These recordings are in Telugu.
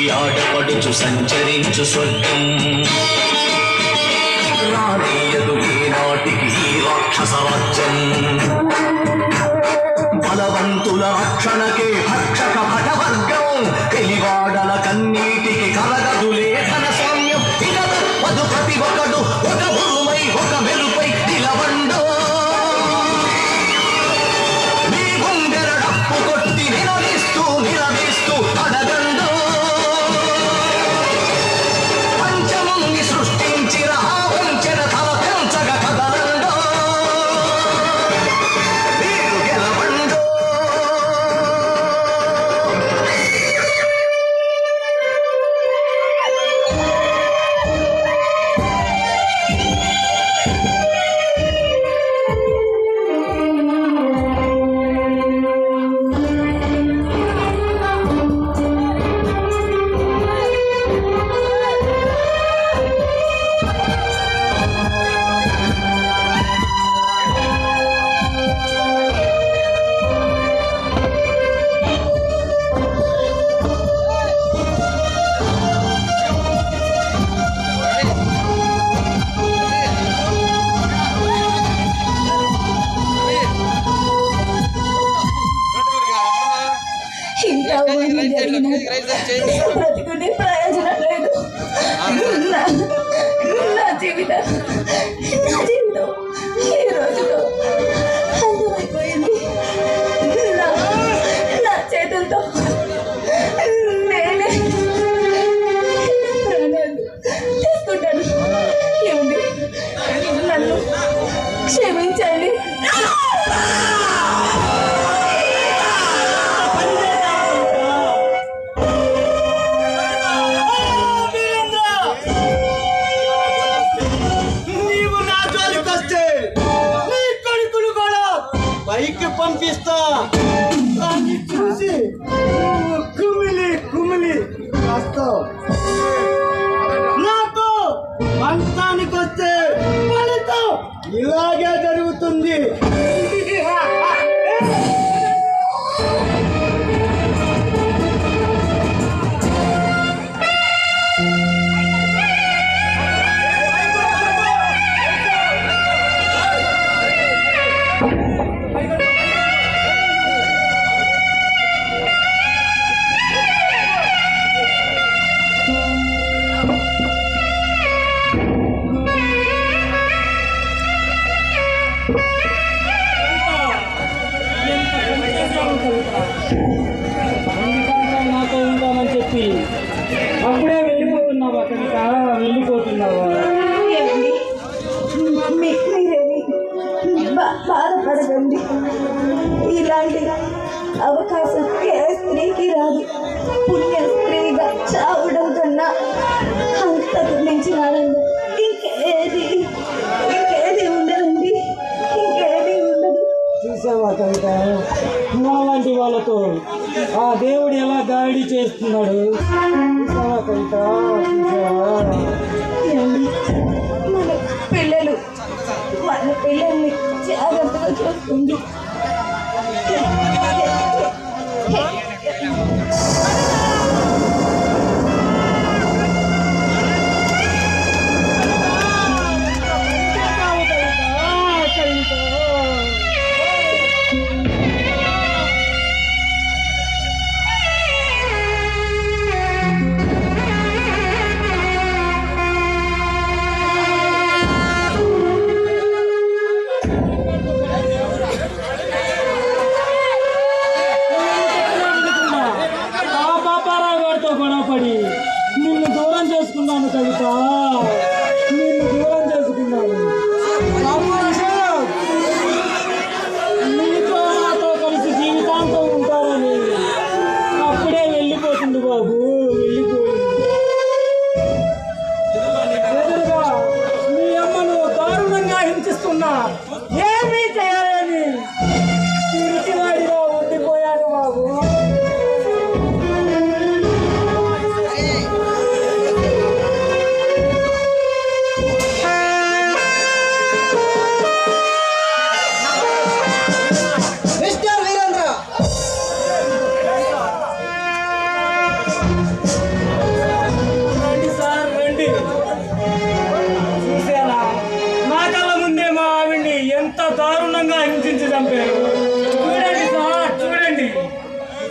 ఆడపడుచు సంచరించు స్వర్గం రానీయదు ఈనాటికి ఈ రాక్షస రాజ్యం బలవంతుల రక్షణకే భక్షక భటవర్గం తెలివాడల కన్నీటికి కలగదులే ధన స్వామ్యం ఇక తప్పదు ప్రతి ఒక్కడు ఒక భూమై ఒక మెరుపై నిలవండో నీ గుండెల డప్పు కొట్టి నిలదీస్తూ నిలదీస్తూ అడగండో పంచముని సృష్టించిన ఆ వంచన తల పెంచగ కదలండో మీరు గెలవండో ఇంత అవమానం జరిగినా బ్రతుకునే ప్రయోజనం లేదు నా నా జీవితం నా జీవితం ఈ రోజుతో అంతమైపోయింది నా నా చేతులతో నేనే ప్రాణాలు తీసుకుంటాను ఏమండి నన్ను క్షమించండి నీవు నా జోలికొస్తే నీ కొడుకులు కూడా పైకి పంపిస్తా దాన్ని చూసి నువ్వు కుమిలి కుమిలి కాస్తావు నాకు మంచానికి వస్తే ఫలితం ఇలాగే జరుగుతుంది నాతో ఉంటామని చెప్పి అప్పుడే వెళ్ళిపోతున్నావా కనుక వెళ్ళిపోతున్నావా ఏమండి? మీ- మీరేమి బా- బాధపడకండి ఇలాంటి అవకాశం ఏ స్త్రీకి రాదు పుణ్య స్త్రీగా చావడం కన్నా అంతకు మించిన ఆనందం ఇంకేది ఇంకేది ఉండదండి ఇంకేది ఉండదు చూసావా కవిత లాంటి వాళ్ళతో ఆ దేవుడు ఎలా గాడి చేస్తున్నాడు చూసావా కవిత చూసావా ఏమండి? మన పిల్లలు మన పిల్లల్ని జాగ్రత్తగా చూస్తుంది ఆ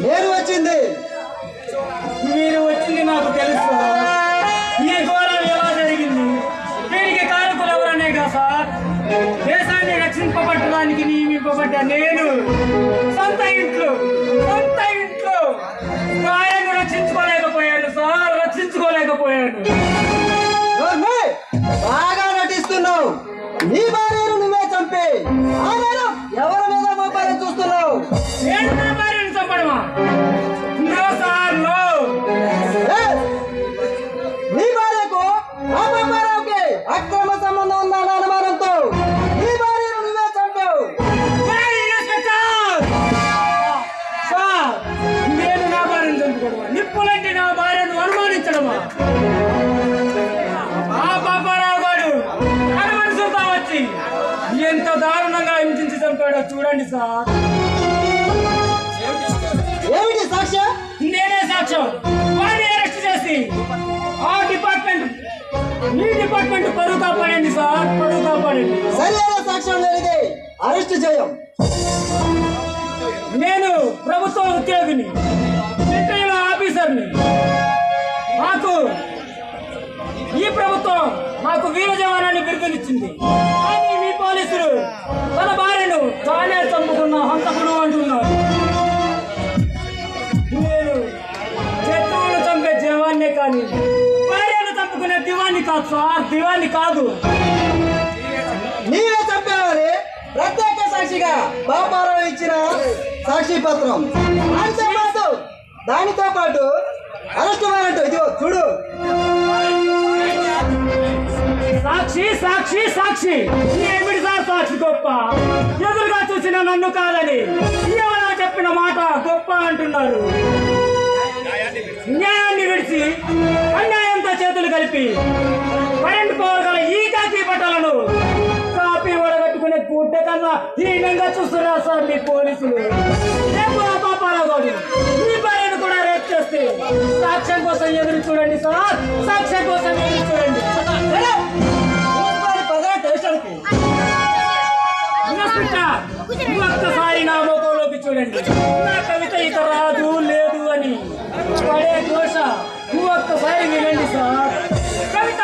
నేను వచ్చింది మీరు వచ్చింది నాకు తెలుసు ఈ ఘోరం ఎలా జరిగింది దీనికి కారకులు ఎవరనే కదా సార్ దేశాన్ని రక్షింపబట్టడానికి నియమింపబడ్డ నేను సొంత ఇంట్లో సొంత ఇంట్లో భార్యను రక్షించుకోలేకపోయాను సార్ రక్షించుకోలేకపోయాను నోర్మే, బాగా నటిస్తున్నావు నీ భార్యను నువ్వే చంపి ఆ నేరం ఎవరి మీద మోపాలని చూస్తున్నావు నేను నా భార్యను చంపడమా నో సార్ నో ఏ? నీ భార్యకు ఆ పాపారావుకి అక్రమ సంబంధం ఉందన్న అనుమానంతో నీ భార్యను నువ్వే చంపావు ఏయ్, ఇన్స్పెక్టర్! సార్ నేను నా భార్యను చంపుకోవడమా నిప్పులంటే నా భార్యను అనుమానించడమా ఆ పాపారావు గారు అనుమనిసుతో వచ్చి ఎంత దారుణంగా హింసించి చంపాడో చూడండి సార్ ఏమిటి సాక్ష్యం నేనే సాక్ష్యం వాడిని అరెస్ట్ చేసి ఆ డిపార్ట్మెంట్ మీ డిపార్ట్మెంట్ పరువు కాపాడండి సార్ పరువు కాపాడండి సరైన సాక్ష్యం లేనిది అరెస్ట్ చేయం నేను ప్రభుత్వ ఉద్యోగిని రిటైల్ ఆఫీసర్ని మాకు ఈ ప్రభుత్వం మాకు వీర జవానాన్ని బిరుదునిచ్చింది కానీ మీ పోలీసులు తన భార్యను తానే చంపుకున్న హంతకుడు అంటున్నారు నేను శత్రువులు చంపే జవాన్నే కానీ భార్యను చంపుకునే దివాన్ని కాదు సార్ దివాన్ని కాదు నీవే చంపావని ప్రత్యేక సాక్షిగా పాపారావు ఇచ్చిన సాక్షి పత్రం దానితో పాటు దానితో పాటు అరెస్ట్ వారెంట్ ఇదిగో చూడు సాక్షి సాక్షి సాక్షి ఏమిటి సార్ సాక్షి గొప్ప ఎదురుగా చూసిన నన్ను కాదని ఎవరో చెప్పిన మాట గొప్ప అంటున్నారు న్యాయాన్ని విడిచి అన్యాయంతో చేతులు కలిపి కరెంట్ పవర్ గల ఈ కాకి బట్టలను కాపీ వడగట్టుకునే గుడ్డ కన్నా హీనంగా చూస్తున్నారు సార్ మీ పోలీసులు రేపు ఆ పాపారావు గారు మీ భార్యను కూడా రేప్ చేస్తే సాక్ష్యం కోసం ఎదురు చూడండి సార్ సాక్ష్యం కోసం ఎదురు చూడండి సరే, ఊరుకోని పదరా స్టేషన్కి. ఇన్స్పెక్టర్, ఒక్కసారి నా ముఖంలోకి చూడండి నా కవిత ఇక రాదు లేదు అని పడే దోష ఒక్కసారి వినండి సార్ కవిత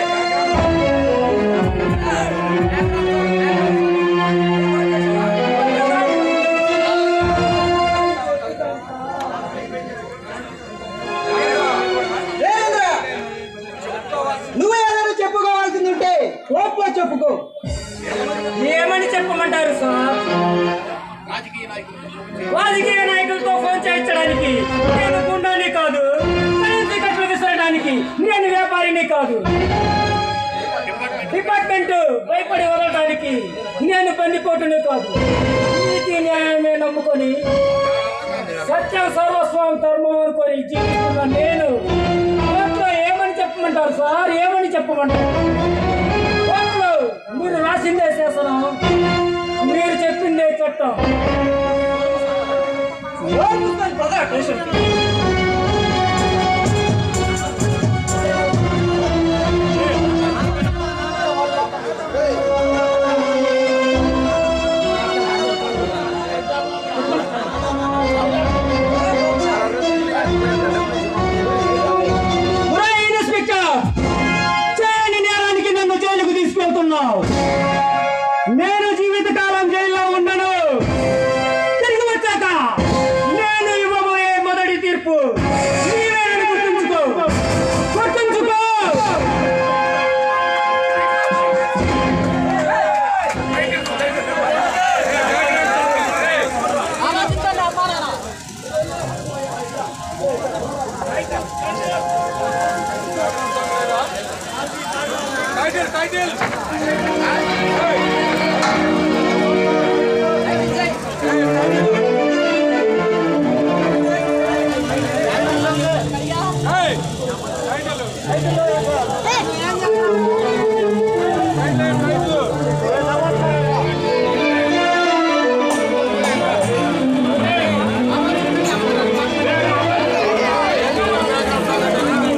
రేవేంద్ర, నువ్వే ఏదైనా చెప్పుకోవాల్సింది ఉంటే కోర్టులో చెప్పుకో ఏమని చెప్పమంటారు సార్ రాజకీయ నాయకులతో ఫోన్ చేయించడానికి నేను గుండాని కాదు కరెన్సీ కట్లు విసరడానికి నేను వ్యాపారిని కాదు డిపార్ట్మెంట్ భయపడి వదలడానికి నేను బందిపోటుని కాదు నీతి న్యాయాన్ని నమ్ముకొని సత్యం సర్వస్వం ధర్మం అనుకొని జీవిస్తున్న నేను కోర్టులో ఏమని చెప్పమంటారు సార్ ఏమని చెప్పమంటారు కోర్టులో మీరు రాసిందే శాసనం మీరు చెప్పిందే చట్టం నోరు మూసుకొని పదరా స్టేషన్కి. ఒరేయ్ ఇన్స్పెక్టర్ చేయని నేరానికి నన్ను జైలుకు తీసుకెళ్తున్నావు నేను జీవితకాలం జైల్లో ఉండను తిరిగి వచ్చాక నేను ఇవ్వబోయే మొదటి తీర్పు నీవేనని గుర్తుంచుకో గుర్తుంచుకో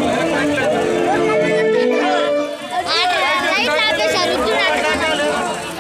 రైట్ ఆపేశారు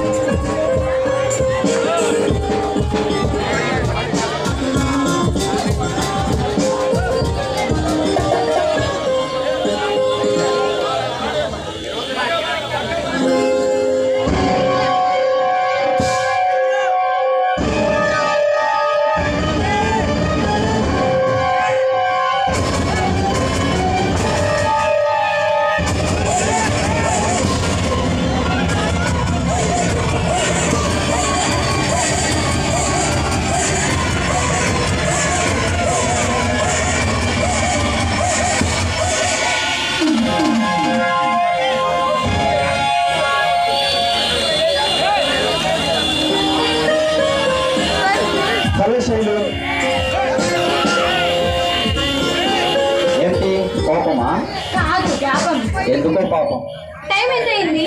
సరే శైలు ఏంటి కోపమా కాదు జ్ఞాపం ఎందుకో పాపం టైం ఎంత అయింది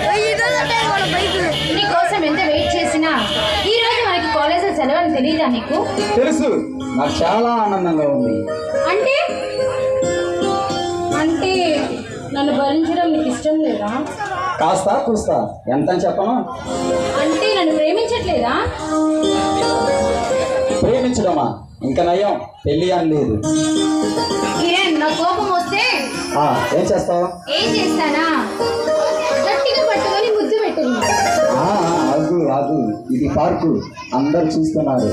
నీ కోసం ఎంత వెయిట్ చేసినా ఈ రోజు మనకి కాలేజ్ సెలవు అని తెలియదా నీకు తెలుసు నాకు చాలా ఆనందంగా ఉంది అంటే అంటే నన్ను భరించడం నీకు ఇష్టం లేదా కాస్త కూస్తా ఎంత అని చెప్పను అంటే నన్ను ప్రేమించట్లేదా ప్రేమించడమా ఇంకా నయం పెళ్లి అని లేదు కిరణ్ నా కోపం వస్తే ఆ, ఏం చేస్తావు ఏం చేస్తానా గట్టిగా పట్టుకొని ముద్దు పెట్టింది ఆ, ఆగు ఆగు ఇది పార్కు అందరు చూస్తున్నారు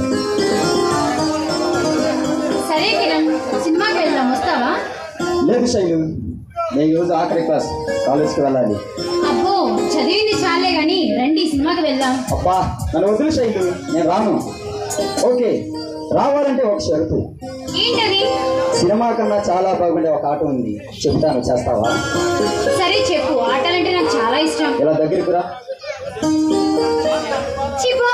సరే కిరణ్ సినిమాకి వెళ్దాం వస్తావా లేదు శైలు నేను ఈరోజు ఆఖరి క్లాస్ కాలేజ్కి వెళ్ళాలి అబ్బో చదివింది చాలే గాని రండి సినిమాకి వెళ్దాం అబ్బా నన్ను వదిలి శైలు నేను రాను ఓకే రావాలంటే ఒక షరతు ఏంటది సినిమా కన్నా చాలా బాగుండే ఒక ఆట ఉంది చెప్తాను చేస్తావా సరే చెప్పు ఆటలంటే నాకు చాలా ఇష్టం ఇలా దగ్గరికి రా చిపో